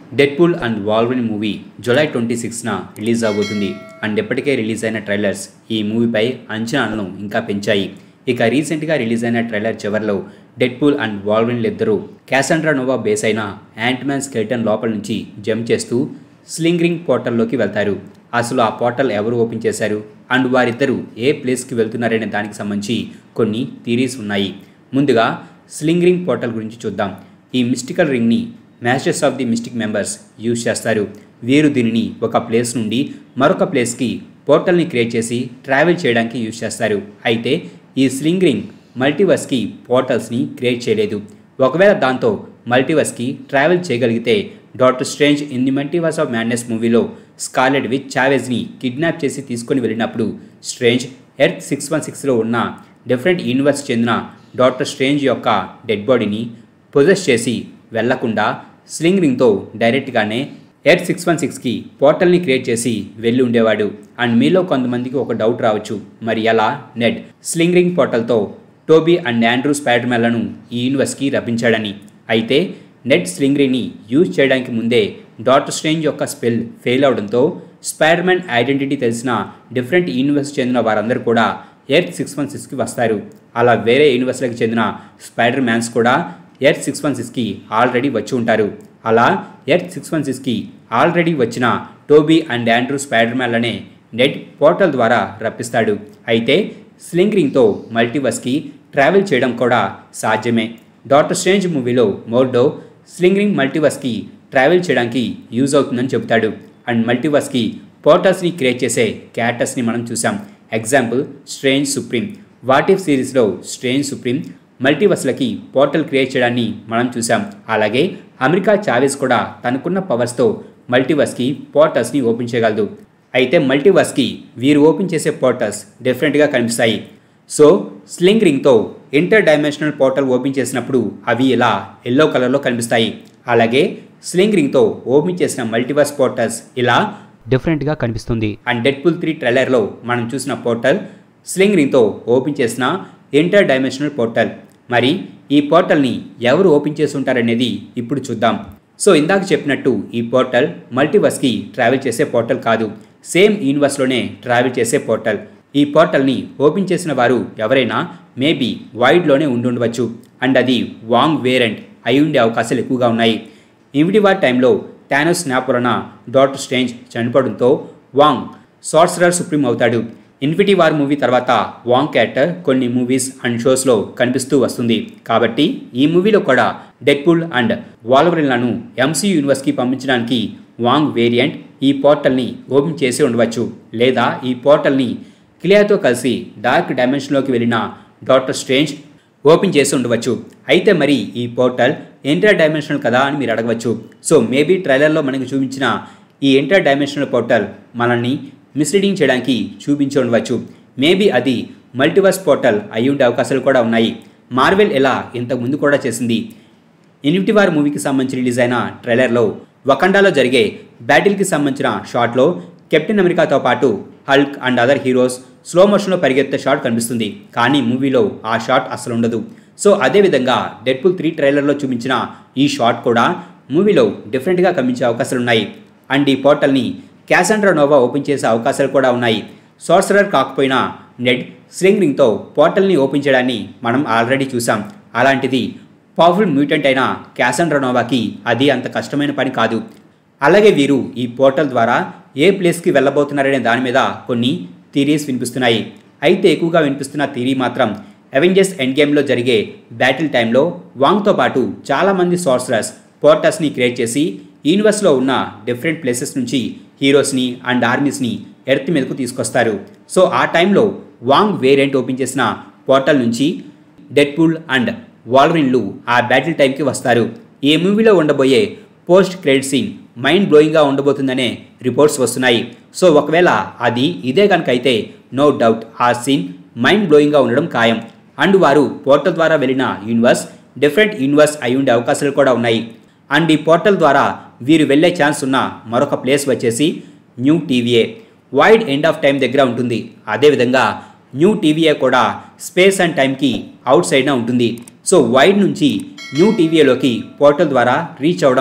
Deadpool and Wolverine movie July twenty సిక్స్న release అవబోతుంది and ఇప్పటికే రిలీజ్ అయిన ట్రైలర్స్ ఈ మూవీపై అంచనాలను ఇంకా పెంచాయి ఇక రీసెంట్గా రిలీజ్ అయిన ట్రైలర్ చివరిలో డెడ్పూల్ అండ్ వాల్వరిన్లు ఇద్దరు క్యాసండ్రా నోవా బేస్ అయిన యాంట్మ్యాన్ స్కెల్టన్ లోపల నుంచి జంప్ చేస్తూ స్లింగరింగ్ పోర్టల్లోకి వెళ్తారు అసలు ఆ పోర్టల్ ఎవరు ఓపెన్ చేశారు అండ్ వారిద్దరూ ఏ ప్లేస్కి వెళ్తున్నారనే దానికి సంబంధించి కొన్ని థీరీస్ ఉన్నాయి ముందుగా స్లింగరింగ్ పోర్టల్ గురించి చూద్దాం ఈ మిస్టికల్ రింగ్ని masters of the mystic members use చేస్తారు వీరు దీనిని ఒక ప్లేస్ నుండి మరొక ప్లేస్కి పోర్టల్ని క్రియేట్ చేసి ట్రావెల్ చేయడానికి యూజ్ చేస్తారు అయితే ఈ స్లింగ్ రింగ్ మల్టీవర్స్కి పోర్టల్స్ని క్రియేట్ చేయలేదు ఒకవేళ దాంతో మల్టీవర్స్కి ట్రావెల్ చేయగలిగితే doctor strange in the multiverse of madness మూవీలో స్కార్లెట్ విత్ చావెజ్ని కిడ్నాప్ చేసి తీసుకొని వెళ్ళినప్పుడు స్ట్రేంజ్ ఎర్త్ సిక్స్ వన్ సిక్స్లో ఉన్న డిఫరెంట్ యూనివర్స్ చెందిన డాక్టర్ స్ట్రేంజ్ యొక్క డెడ్ బాడీని పొజెస్ చేసి వెళ్లకుండా స్లింగ్ రింగ్తో డైరెక్ట్గానే ఎయిట్ సిక్స్ వన్ సిక్స్కి పోర్టల్ని క్రియేట్ చేసి వెళ్ళి ఉండేవాడు అండ్ మీలో కొంతమందికి ఒక డౌట్ రావచ్చు మరి ఎలా నెడ్ స్లింగ్ రింగ్ పోర్టల్తో టోబీ అండ్ ఆండ్రూ స్పైడర్మెన్లను ఈ యూనివర్స్కి రప్పించాడని అయితే నెట్ స్లింగ్ రింగ్ని యూజ్ చేయడానికి ముందే డాక్టర్ స్ట్రేంజ్ యొక్క స్పెల్ ఫెయిల్ అవడంతో స్పైడర్మ్యాన్ ఐడెంటిటీ తెలిసిన డిఫరెంట్ యూనివర్స్ చెందిన వారందరూ కూడా ఎయిట్ సిక్స్ వన్ సిక్స్కి వస్తారు అలా వేరే యూనివర్స్లకు చెందిన స్పైడర్ మ్యాన్స్ కూడా ఎయిట్ సిక్స్ వన్ సిక్స్కి ఆల్రెడీ వచ్చి ఉంటారు అలా ఎయిట్ సిక్స్ వన్ సిక్స్కి ఆల్రెడీ వచ్చిన టోబీ అండ్ ఆండ్రూ స్పైడర్ మ్యాన్లనే నెట్ పోర్టల్ ద్వారా రప్పిస్తాడు అయితే స్లింగ్ రింగ్తో మల్టీవర్స్కి ట్రావెల్ చేయడం కూడా సాధ్యమే డాక్టర్ స్ట్రేంజ్ మూవీలో మోర్డో స్లింగ్ రింగ్ మల్టీవర్స్కి ట్రావెల్ చేయడానికి యూజ్ అవుతుందని చెబుతాడు అండ్ మల్టీవర్స్కి పోర్టల్స్ని క్రియేట్ చేసే క్యారెక్టర్స్ని మనం చూసాం example strange supreme what if సిరీస్లో స్ట్రేంజ్ సుప్రీం మల్టీవర్స్లకి పోర్టల్ క్రియేట్ చేయడాన్ని మనం చూసాం అలాగే అమెరికా చావెస్ కూడా తనకున్న పవర్స్తో మల్టీవర్స్కి పోర్టల్స్ని ఓపెన్ చేయగలదు అయితే మల్టీవర్స్కి వీరు ఓపెన్ చేసే పోర్టల్స్ డిఫరెంట్గా కనిపిస్తాయి సో స్లింగ్ రింగ్తో ఇంటర్ డైమెన్షనల్ పోర్టల్ ఓపెన్ చేసినప్పుడు అవి ఇలా ఎల్లో కలర్లో కనిపిస్తాయి అలాగే స్లింగ్ రింగ్తో ఓపెన్ చేసిన మల్టీవర్స్ పోర్టల్స్ ఇలా డిఫరెంట్గా కనిపిస్తుంది అండ్ డెడ్పుల్ త్రీ ట్రైలర్లో మనం చూసిన పోర్టల్ స్లింగ్ రింగ్తో ఓపెన్ చేసిన ఇంటర్ డైమెన్షనల్ పోర్టల్ మరి ఈ పోర్టల్ని ఎవరు ఓపెన్ చేసి ఉంటారనేది ఇప్పుడు చూద్దాం సో ఇందాక చెప్పినట్టు ఈ పోర్టల్ మల్టీవర్స్కి ట్రావెల్ చేసే పోర్టల్ కాదు సేమ్ యూనివర్స్లోనే ట్రావెల్ చేసే పోర్టల్ ఈ పోర్టల్ని ఓపెన్ చేసిన వారు ఎవరైనా మేబీ వైడ్లోనే ఉండుండవచ్చు అండ్ అది వాంగ్ వేరెంట్ అయి ఉండే అవకాశాలు ఎక్కువగా ఉన్నాయి ఇమిడి వార్ టైంలో థానోస్ స్నాప్ వలన డాక్టర్ స్ట్రేంజ్ చనిపోవడంతో వాంగ్ సార్సరర్ సుప్రీం అవుతాడు ఇన్ఫిటీ వార్ మూవీ తర్వాత వాంగ్ క్యారెక్టర్ కొన్ని మూవీస్ అండ్ షోస్లో కనిపిస్తూ వస్తుంది కాబట్టి ఈ మూవీలో కూడా డెడ్పుల్ అండ్ వాల్వరిన్లను ఎంసీ యూనివర్స్కి పంపించడానికి వాంగ్ వేరియంట్ ఈ పోర్టల్ని ఓపెన్ చేసి ఉండవచ్చు లేదా ఈ పోర్టల్ని క్లియాతో కలిసి డార్క్ డైమెన్షన్లోకి వెళ్ళిన డాక్టర్ స్ట్రేంజ్ ఓపెన్ చేసి ఉండవచ్చు అయితే మరి ఈ పోర్టల్ ఎంటర్ డైమెన్షనల్ కదా అని మీరు అడగవచ్చు సో మేబీ ట్రైలర్లో మనకు చూపించిన ఈ ఎంటర్ డైమెన్షనల్ పోర్టల్ మనల్ని మిస్లీడింగ్ చేయడానికి చూపించి ఉండవచ్చు మేబీ అది మల్టీవర్స్ పోర్టల్ అయి ఉండే అవకాశాలు కూడా ఉన్నాయి మార్వెల్ ఎలా ఇంతకు ముందు కూడా చేసింది ఇన్ఫిటీ వార్ మూవీకి సంబంధించి రిలీజ్ అయిన ట్రైలర్లో వకండాలో జరిగే బ్యాటిల్కి సంబంధించిన షాట్లో కెప్టెన్ అమెరికాతో పాటు Hulk and other heroes slow మోషన్లో పరిగెత్తే షాట్ కనిపిస్తుంది కానీ మూవీలో ఆ షాట్ అసలు ఉండదు సో అదేవిధంగా డెడ్పుల్ త్రీ ట్రైలర్లో చూపించిన ఈ షాట్ కూడా మూవీలో డిఫరెంట్గా కనిపించే అవకాశాలు ఉన్నాయి అండ్ ఈ పోర్టల్ని క్యాసండ్రా నోవా ఓపెన్ చేసే అవకాశాలు కూడా ఉన్నాయి సార్సరర్ కాకపోయినా నెడ్ స్లింగ్ రింగ్తో పోర్టల్ని ఓపెన్ చేయడాన్ని మనం ఆల్రెడీ చూసాం అలాంటిది పవర్ఫుల్ మ్యూటెంట్ అయిన క్యాసండ్రా నోవాకి అది అంత కష్టమైన పని కాదు అలాగే వీరు ఈ పోర్టల్ ద్వారా ఏ ప్లేస్కి వెళ్ళబోతున్నారనే దాని మీద కొన్ని థీరీస్ వినిపిస్తున్నాయి అయితే ఎక్కువగా వినిపిస్తున్న థీరీ మాత్రం అవెంజర్స్ ఎండ్ గేమ్లో జరిగే బ్యాటిల్ టైంలో వాంగ్తో పాటు చాలామంది సార్సరర్స్ పోర్టల్స్ని క్రియేట్ చేసి యూనివర్స్లో ఉన్న డిఫరెంట్ ప్లేసెస్ నుంచి హీరోస్ని అండ్ ఆర్మీస్ని ఎర్త్ మీదకు తీసుకొస్తారు సో ఆ టైంలో వాంగ్ వేరియంట్ ఓపెన్ చేసిన పోర్టల్ నుంచి డెడ్పూల్ అండ్ వాల్వరిన్లు ఆ బ్యాటిల్ టైంకి వస్తారు ఈ మూవీలో ఉండబోయే పోస్ట్ క్రెడిట్ సీన్ మైండ్ బ్లోయింగ్గా ఉండబోతుందనే రిపోర్ట్స్ వస్తున్నాయి సో ఒకవేళ అది ఇదే కనుక అయితే నో డౌట్ ఆ సీన్ మైండ్ బ్లోయింగ్గా ఉండడం ఖాయం అండ్ వారు పోర్టల్ ద్వారా వెళ్ళిన యూనివర్స్ డిఫరెంట్ యూనివర్స్ అయి ఉండే అవకాశాలు కూడా ఉన్నాయి అండ్ ఈ పోర్టల్ ద్వారా వీరు వెళ్ళే ఛాన్స్ ఉన్న మరొక ప్లేస్ వచ్చేసి new TVA void end of time దగ్గర ఉంటుంది అదేవిధంగా న్యూ టీవీఏ కూడా స్పేస్ అండ్ టైంకి అవుట్ సైడ్న ఉంటుంది సో వైడ్ నుంచి న్యూ టీవీఏలోకి పోర్టల్ ద్వారా రీచ్ అవ్వడం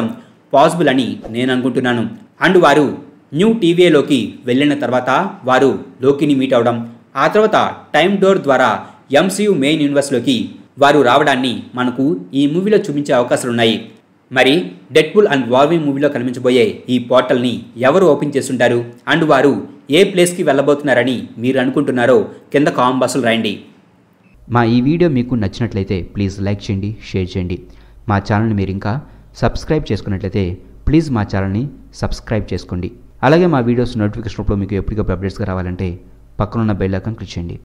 పాసిబుల్ అని నేను అనుకుంటున్నాను అండ్ వారు న్యూ టీవీలోకి వెళ్ళిన తర్వాత వారు లోకిని మీట్ అవడం ఆ తర్వాత టైమ్ డోర్ ద్వారా ఎంసీయూ మెయిన్ యూనివర్స్లోకి వారు రావడాన్ని మనకు ఈ మూవీలో చూపించే అవకాశాలు ఉన్నాయి మరి డెడ్పుల్ అండ్ వార్విన్ మూవీలో కనిపించబోయే ఈ పోర్టల్ని ఎవరు ఓపెన్ చేస్తుంటారు అండ్ వారు ఏ ప్లేస్కి వెళ్ళబోతున్నారని మీరు అనుకుంటున్నారో కింద కామెంట్ బాక్సులు రాయండి మా ఈ వీడియో మీకు నచ్చినట్లయితే ప్లీజ్ లైక్ చేయండి షేర్ చేయండి మా ఛానల్ని మీరు ఇంకా సబ్స్క్రైబ్ చేసుకున్నట్లయితే ప్లీజ్ మా ఛానల్ని సబ్స్క్రైబ్ చేసుకోండి అలాగే మా వీడియోస్ నోటిఫికేషన్ రూపంలో మీకు ఎప్పటికప్పుడు అప్డేట్స్గా రావాలంటే పక్కనున్న బెల్ ఐకాన్ క్లిక్ చేయండి